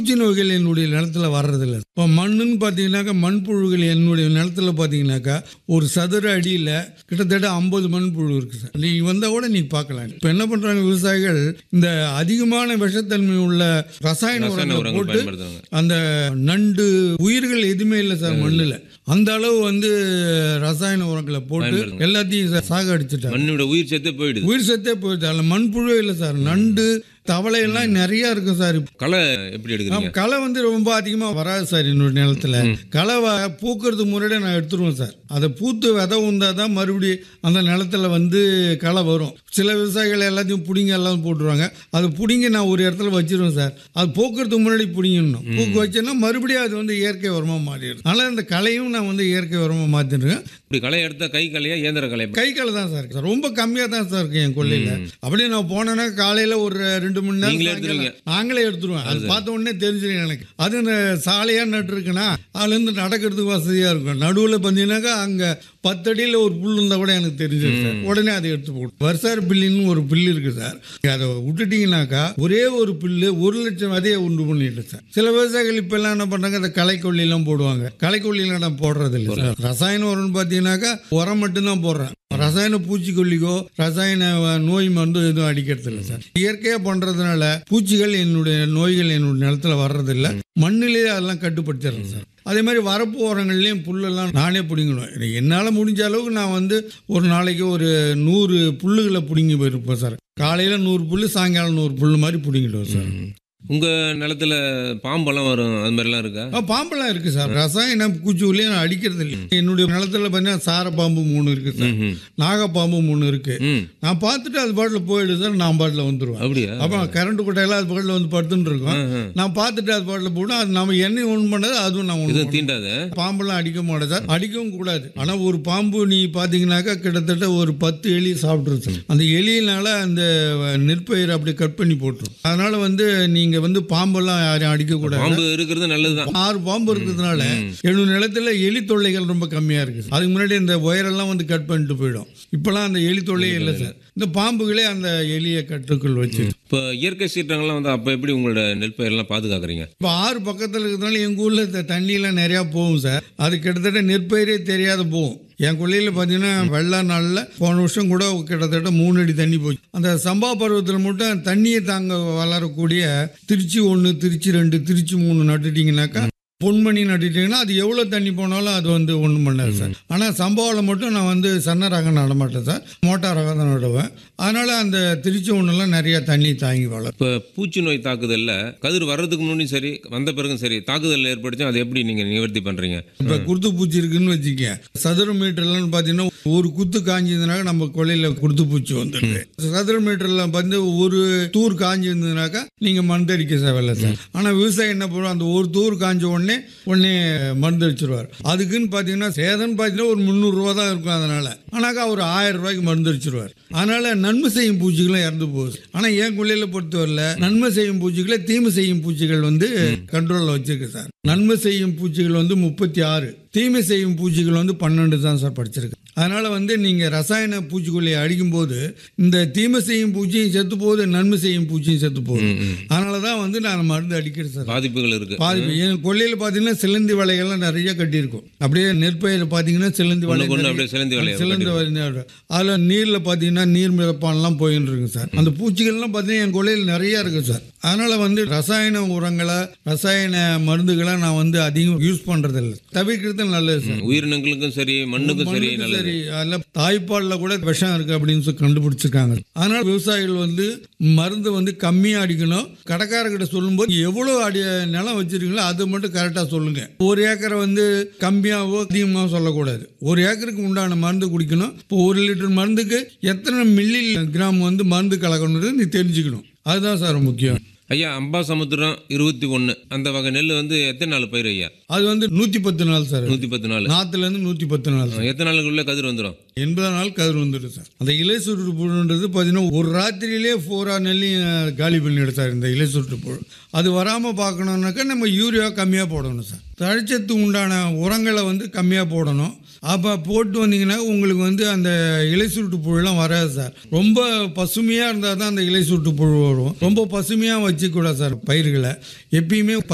பூச்சி நோய்கள் என்னுடைய நிலத்துல வர்றதில்ல இப்போ மண்ணுன்னு பார்த்தீங்கன்னாக்கா மண்புழுகள் என்னுடைய நிலத்துல பார்த்தீங்கன்னாக்கா ஒரு சதுர அடியில் கிட்டத்தட்ட ஐம்பது மண்புழு இருக்கு சார் நீங்கள் வந்தால் கூட நீங்கள் பார்க்கலாம் இப்போ என்ன பண்ணுறாங்க விவசாயிகள் இந்த அதிகமான விஷத்தன்மை உள்ள ரசாயன ரசாயன உரங்களை உரங்கள் போட்டு பயன்படுத்துறாங்க அந்த நண்டு உயிர்கள் எதுவுமே இல்லை சார் மண்ணில் அந்த அளவு வந்து ரசாயன உரங்களை போட்டு பயன்படுத்துங்க. எல்லாத்தையும் சா- சாக அடிச்சுட்டாங்க மண்ணோட உயிர் சத்தே போயிடுது உயிர் சத்தே போயிடுச்சு அதில் மண்புழு இல்லை சார் நண்டு தவளை எல்லாம் நிறைய இருக்கும் சார் களை எப்படி எடுக்கிறீங்க ஆமா, களை வந்து ரொம்ப அதிகமாக வராது சார் என்னோட நிலத்துல களை வ- பூக்கறதுக்கு முன்னாடியே நான் எடுத்துருவேன் சார் அதை பூத்து விதை உந்தாதான் தான் மறுபடியும் அந்த நிலத்துல வந்து களை வரும் சில விவசாயிகள் எல்லாத்தையும் பிடிங்க எல்லாம் போட்டுருவாங்க அதை பிடிங்கி நான் ஒரு இடத்துல வச்சிருவேன் சார் அது பூக்கறதுக்கு முன்னாடி பிடிங்கணும் பூக்கு வச்சேன்னா மறுபடியும் அது வந்து இயற்கை உரமாக மாறிடும் அதனால் இந்த களையும் நான் வந்து இயற்கை உரமாக மாற்றிருக்கேன் இப்படி களை எடுத்தா கை களையா இயந்திர களை கை களை தான் சார் இருக்கு சார் ரொம்ப கம்மியாக தான் சார் இருக்கு என் கொள்ளையில் அப்படியே நான் போனேன்னா காலையில் ஒரு ரெண்டு மணி நேரம் நீங்களே சாயங்காலம் எடுத்துருவீங்க. நாங்களே எடுத்துருவோம் அது பார்த்த உடனே தெரிஞ்சிடும் எனக்கு அது இந்த சாலையாக நட்டுருக்குன்னா அதுலேருந்து நடக்கிறதுக்கு வசதியாக இருக்கும் நடுவில் பார்த்தீங்கன்னாக்கா அங்கே பத்தடியில் ஒரு புல் இருந்தால் கூட எனக்கு தெரிஞ்சிடும் சார் உடனே அதை எடுத்து போடும் வருஷார் பில்லுன்னு ஒரு பில்லு இருக்கு சார் அதை விட்டுட்டீங்கன்னாக்கா ஒரே ஒரு பில்லு ஒரு லட்சம் விதையை உண்டு பண்ணிட்டு சார் சில விவசாயிகள் இப்ப எல்லாம் என்ன பண்றாங்க அந்த களைக்கொல்லிலாம் போடுவாங்க களைக்கொல்லிலாம் நான் போடுறது இல்லை சார் ரசாயன உரம்னு பார்த்தீங்கன்னாக்கா உரம் மட்டும்தான் போடுறேன் ரசாயன பூச்சிக்கொல்லிக்கோ ரசாயன அஹ், நோய் மருந்து எதுவும் அடிக்கிறது இல்லை சார் இயற்கையாக பண்ணுறதுனால பூச்சிகள் என்னுடைய நோய்கள் என்னுடைய நிலத்துல வர்றதில்ல மண்ணிலேயே அதெல்லாம் கட்டுப்படுத்திடுறேன் சார் அதே மாதிரி வரப்பு ஓரங்கள்லேயும் புல்லெல்லாம் நானே பிடிங்கணும் என்னால் முடிஞ்ச அளவுக்கு நான் வந்து ஒரு நாளைக்கு ஒரு நூறு புல்லுகளை பிடுங்கி போயிருப்பேன் சார் காலையில் நூறு புல்லு சாயங்காலம் நூறு புல்லு மாதிரி பிடிங்கிடுவோம் சார் உங்க நிலத்துல பாம்பெல்லாம் வரும் அது மாதிரிலாம் இருக்கா ஆ, பாம்பெல்லாம் இருக்கு சார் ரசாயன பூச்சிக்கொல்லியே நான் அடிக்கிறது இல்லை என்னுடைய நிலத்துல பார்த்தீங்கன்னா சார பாம்பு மூணு இருக்கு சார் ம்ஹும். நாகப்பாம்பு மூணு இருக்கு ம் நான் பார்த்துட்டு அது பாட்டில் போயிடுது சார் நான் பாட்டில் வந்துடுவேன் அப்படியா அப்போ கரண்ட் குட்டையெல்லாம் அது பாட்டில் வந்து படுத்துன்னு இருக்கும் ம்ஹும். நான் பார்த்துட்டு அது பாட்டில் போடும் அது நம்ம எண்ணெய் ஒன்று பண்ணது அதுவும் நான் ஒன்று எதுவும் தீண்டாத பாம்பெல்லாம் அடிக்க மாட்டேன் சார் அடிக்கவும் கூடாது ஆனால் ஒரு பாம்பு நீ பார்த்தீங்கன்னாக்கா கிட்டத்தட்ட ஒரு பத்து எலி சாப்பிட்ருச்சு அந்த எலியினால அந்த நெற்பயிரை அப்படி கட் பண்ணி போட்டுரும் அதனால வந்து நீங்கள் வந்து பாம்பெல்லாம் யாரையும் அடிக்கக்கூடாது பாம்பு இருக்கிறது நல்லதுதான் ஆறு பாம்பு இருக்கிறதுனால என்னோட நிலத்துல எலி தொல்லைகள் ரொம்ப கம்மியா இருக்கு அதுக்கு முன்னாடி இந்த ஒயரெல்லாம் வந்து கட் பண்ணிட்டு போயிடும் இப்பெல்லாம் அந்த எலி தொல்லையே இல்லை சார் இந்த பாம்புகளே அந்த எலியை கட்டுக்குள் வச்சு இப்போ இயற்கை சீற்றங்கள்லாம் வந்து அப்போ எப்படி உங்களோட நெற்பயிரெல்லாம் பாதுகாக்கிறீங்க இப்போ ஆறு பக்கத்தில் இருக்கிறதுனால எங்கள் ஊரில் இந்த தண்ணியெல்லாம் நிறையா போகும் சார் அது கிட்டத்தட்ட நெற்பயிரே தெரியாத போகும் என் கொள்ளையில் பார்த்தீங்கன்னா வெள்ளா நாளில் போன வருஷம் கூட கிட்டத்தட்ட மூணு அடி தண்ணி போச்சு அந்த சம்பா பருவத்தில் மட்டும் தண்ணியை தாங்க வளரக்கூடிய திருச்சி ஒன்று திருச்சி ரெண்டு திருச்சி மூணு நட்டுட்டீங்கன்னாக்கா பொன்மணி நட்டுட்டீங்கன்னா அது எவ்வளோ தண்ணி போனாலும் அது வந்து ஒன்றும் பண்ணாது சார் ஆனால் சம்பவாவில் மட்டும் நான் வந்து சன்ன ரகம் நட மாட்டேன் சார் மோட்டார் ரகம் தான் நடுவேன் அதனால் அந்த திருச்சி ஒன்றுலாம் நிறையா தண்ணி தாங்கி வளரும் இப்போ பூச்சி நோய் தாக்குதல்ல கதிர் வர்றதுக்கு முன்னாடியும் சரி வந்த பிறகும் சரி தாக்குதல் ஏற்படுச்சும் அதை எப்படி நீங்க நிவர்த்தி பண்றீங்க இப்போ குருத்து பூச்சி இருக்குன்னு வச்சுக்க சதுர மீட்டர்லன்னு பார்த்தீங்கன்னா ஒரு குத்து காஞ்சிருந்தனாக்கா நம்ம கொள்ளையில் குருத்து பூச்சி வந்துடுது சதுர மீட்டரில் வந்து ஒரு தூர் காஞ்சி இருந்ததுனாக்கா நீங்கள் மருந்தடிக்க தேவையில்ல சார் ஆனால் விவசாயம் என்ன பண்ணுவோம் அந்த ஒரு தூர் காஞ்ச உடனே உடனே மருந்து அடிச்சிருவார் அதுக்குன்னு பார்த்தீங்கன்னா சேதம்னு பார்த்தீங்கன்னா ஒரு முந்நூறுரூவா தான் இருக்கும் அதனால ஆனாக்கா ஒரு ஆயிரம் ரூபாய்க்கு மருந்து அடிச்சிருவார் அதனால நன்மை செய்யும் பூச்சிகளும் இறந்து போகுது ஆனால் என் கொள்ளையில் பொறுத்தவரையில் நன்மை செய்யும் பூச்சிகளை தீமை செய்யும் பூச்சிகள் வந்து கண்ட்ரோலில் வச்சிருக்கு சார் நன்மை செய்யும் பூச்சிகள் வந்து முப்பத்தி ஆறு தீமை செய்யும் பூச்சிகள் வந்து பன்னெண்டு தான் சார் படிச்சிருக்கு அதனால வந்து நீங்கள் ரசாயன பூச்சிக்கொல்லியை அடிக்கும்போது இந்த தீமை செய்யும் பூச்சியும் செத்து போகுது நன்மை செய்யும் பூச்சியும் செத்து போகுது அதனால தான் வந்து நான் மருந்து அடிக்கிறேன் சார் பாதிப்புகள் இருக்கு பாதிப்பு என் கொள்ளையில் பார்த்தீங்கன்னா சிலந்தி வலைகள்லாம் நிறைய கட்டியிருக்கும் அப்படியே நெற்பயிர் பார்த்தீங்கன்னா சிலந்தி வலை ஒண்ணுக்கு ஒண்ணு நிறைய- அப்படியே சிலந்தி வலையை சிலந்தி வலை அதில் நீரில் பார்த்தீங்கன்னா நீர் மிதப்பான்லாம் போயின்னு இருக்கு சார் அந்த பூச்சிகள்லாம் பார்த்தீங்கன்னா என் கொள்ளையில் நிறைய இருக்கு சார் அதனால வந்து ரசாயன உரங்களை ரசாயன மருந்துகளை நான் வந்து அதிகம் யூஸ் பண்றதில்லை தவிர்க்கிறது நல்லது சார் உயிரினங்களுக்கும் சரி மண்ணுக்கும் சரி மண்ணுக்கு நல்லது சரி அதில் தாய்ப்பாலில் கூட விஷம் இருக்கு அப்படின்னு சொல்லி கண்டுபிடிச்சிருக்காங்க அதனால விவசாயிகள் வந்து மருந்து வந்து கம்மியாக அடிக்கணும் கடைக்காரர்கிட்ட சொல்லும்போது எவ்வளோ அடி நிலம் வச்சிருக்கீங்களோ அது மட்டும் கரெக்டாக சொல்லுங்க ஒரு ஏக்கரை வந்து கம்மியாகவோ அதிகமாக சொல்லக்கூடாது ஒரு ஏக்கருக்கு உண்டான மருந்து குடிக்கணும் இப்போ ஒரு லிட்டர் மருந்துக்கு எத்தனை மில்லி கிராம் வந்து மருந்து கலக்கணுன்றது நீ தெரிஞ்சுக்கணும் அதுதான் சார் முக்கியம் ஐயா அம்பா சமுத்திரம் இருபத்தி ஒன்று அந்த வகை நெல் வந்து எத்தனை நாள் பயிர் ஐயா அது வந்து நூற்றி பத்து நாள் சார் நூற்றி பத்து நாள் நாற்றுலேருந்து நூற்றி பத்து நாள் சார். எத்தனை நாளுக்குள்ள கதிர் வந்துடும் எண்பது நாள் கதிர் வந்துடும் சார் அந்த இலை சுருட்டு புழுன்றது பார்த்தீங்கன்னா ஒரு ராத்திரியிலே ஃபோரா நெல்லையும் காலி பண்ணிடு சார் இந்த இலை சுருட்டு புழு அது வராமல் பார்க்கணுன்னாக்கா நம்ம யூரியா கம்மியாக போடணும் சார் தழைச்சத்து உண்டான உரங்களை வந்து கம்மியாக போடணும் அப்போ போட்டு வந்தீங்கன்னா உங்களுக்கு வந்து அந்த இலை சுருட்டு புழுலாம் வராது சார் ரொம்ப பசுமையாக இருந்தால் தான் அந்த இலை சுருட்டு புழு வரும் ரொம்ப பசுமையாக வச்சுக்கூடாது சார் பயிர்களை எப்பயுமே